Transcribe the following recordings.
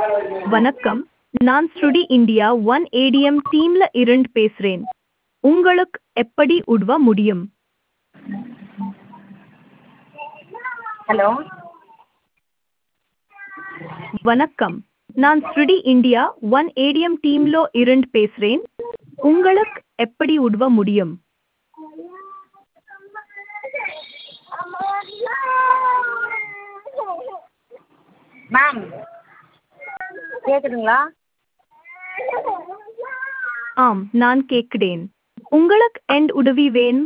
வணக்கம் நான் ஸ்ருடி இந்தியா ஒன் ஏடிஎம் டீம்ல இருந்து பேசுறேன் உங்களுக்கு எப்படி உதவ முடியும் ஹலோ வணக்கம் நான் ஸ்ருடி இந்தியா ஒன் ஏடிஎம் டீம்ல இருந்து பேசுறேன் உங்களுக்கு எப்படி உதவ முடியும் மேம் கேட்குதுங்களா ஆம் நான் கேட்கிறேன் உங்களுக்கு எண்ட் உதவி வேணும்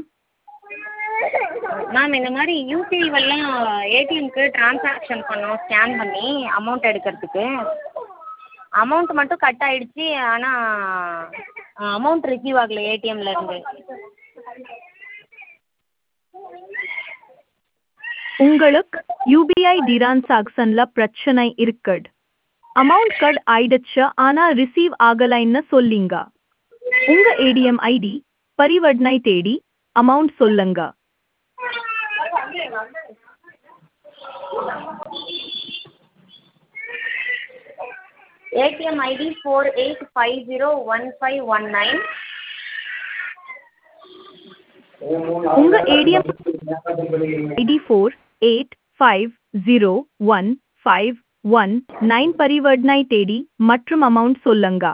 மேம் இந்த மாதிரி யூபிஐ வழிலாம் ஏடிஎம்க்கு ட்ரான்சாக்ஷன் பண்ணோம் ஸ்கேன் பண்ணி அமௌண்ட் எடுக்கிறதுக்கு அமௌண்ட் மட்டும் கட் ஆயிடுச்சு ஆனால் அமௌண்ட் ரிசீவ் ஆகலை ஏடிஎம்ல இருந்து உங்களுக்கு யூபிஐ டிரான்சாக்ஷன்ல பிரச்சனை இருக்குது அமௌண்ட் கட் ஆயிடுச்சு ஆனா ரிசீவ் ஆகலைன்னு சொல்லிங்க உங்க ஏடிஎம் ஐடி பரிவர்த்தனை தேடி அமௌண்ட் சொல்லுங்க ATM ID four eight five zero one five one nine உங்க ATM ID four eight five zero one five one nine பரிவர்த்தனை தேடி மற்றும் அமௌண்ட் சொல்லுங்க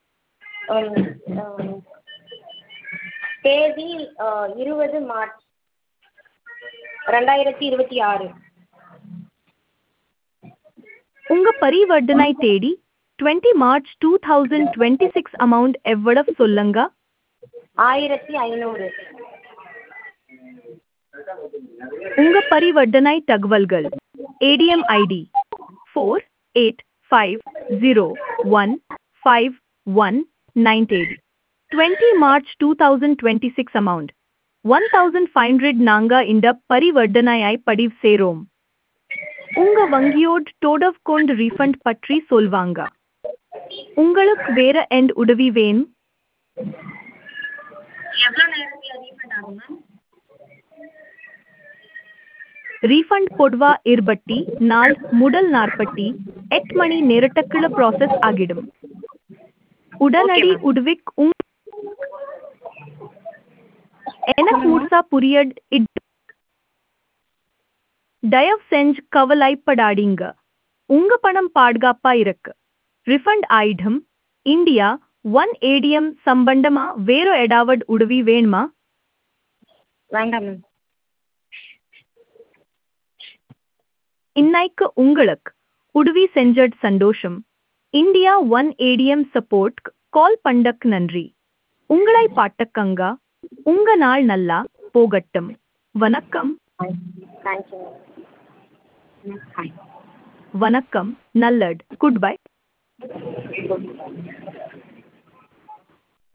தேதி இருபது மார்ச் ரெண்டாயிரத்தி இருபத்தி ஆறு உங்க பரிவர்த்தனை தேடி twenty March two thousand twenty six amount எவ்வளவு சொல்லுங்க ஆயிரத்தி ஐநூறு உங்க பரிவர்த்தனை தகவல்கள் ATM ID four eight five zero one five one nine தேடி twenty March two thousand twenty six amount one thousand five hundred நாங்க இந்த பரிவர்த்தனையை பதிவு செய்றோம் உங்க வங்கியோட் டோடவ் கொண்டு ரீஃபண்ட் பற்றி சொல்வாங்க உங்களுக்கு வேற எண்ட் உதவி வேணும் எவ்வளோ நேரத்தில் ரீஃபண்ட் ஆகும் மேம் ರೀಫಂಡ್ ಕೊಡುವ ಇರ್ಬಟ್ಟಿ ನಾಲ್ ಮುಡಲ್ ನಾರ್ಪಟ್ಟಿ ಎಟ್ ಮಣಿ ನೇರಟಕ್ಕಳ ಪ್ರಾಸೆಸ್ ಆಗಿடும் உடனடி Okay, ma'am. உடுவிக் உங் எனக்கு முழுசா புரியட் இட் தயவு செஞ்சு கவலைப்படாதீங்க உங்க பணம் பாதுகாப்பா இருக்கு ரிஃபண்ட் ஆயிடும் இந்தியா ஒன் ஏடிஎம் சம்பந்தமா வேற ஏதாவது உதவி வேணுமா வேண்டாம் மேம் இன்னைக்கு உங்களுக்கு உதவி செஞ்சட் சந்தோஷம் India one ATM support call பண்டக் நன்றி உங்களை பாட்டக்கங்க உங்க நாள் நல்லா போகட்டும் வணக்கம் தேங்க்யூ மேம் வணக்கம் நல்லட் குட் பை குட்